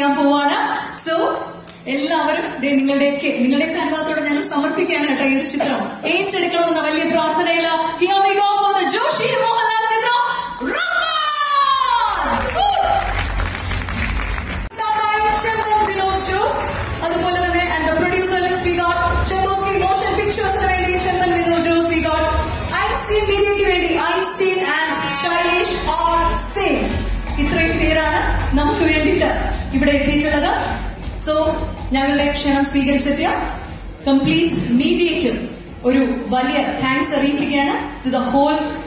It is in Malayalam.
ചെയ്യാൻ പോവാണ് സോ എല്ലാവരും ദേ നിങ്ങളുടെയൊക്കെ നിങ്ങളുടെയൊക്കെ അനുഭവത്തോടെ ഞങ്ങൾ സമർപ്പിക്കുകയാണ് കേട്ടോ ഈ ഒരു ചിത്രം ഏറ്റെടുക്കണമെന്ന വലിയ പ്രാർത്ഥനയില Here we go for the Joshi Mohanlal ചിത്രം Run! വിനോദ് ജോസ് അതുപോലെ തന്നെ and producer we got Chembosky motion പിക്ചേഴ്സിന് വേണ്ടി Chemban Vinod Jose we got Einstein മീഡിയയ്ക്ക് വേണ്ടി ഐൻസ്റ്റീൻ ആൻഡ് ശൈലേഷ് ആർ സിംഗ് ഇത്രയും പേരാണ് നമുക്ക് വേണ്ടിയിട്ട് ഇവിടെ എത്തിയിട്ടുള്ളത് സോ ഞങ്ങളുടെ ക്ഷണം സ്വീകരിച്ചെത്തിയ കംപ്ലീറ്റ് മീഡിയയ്ക്കും ഒരു വലിയ താങ്ക്സ് അറിയിക്കുകയാണ് ടു ദ ഹോൾ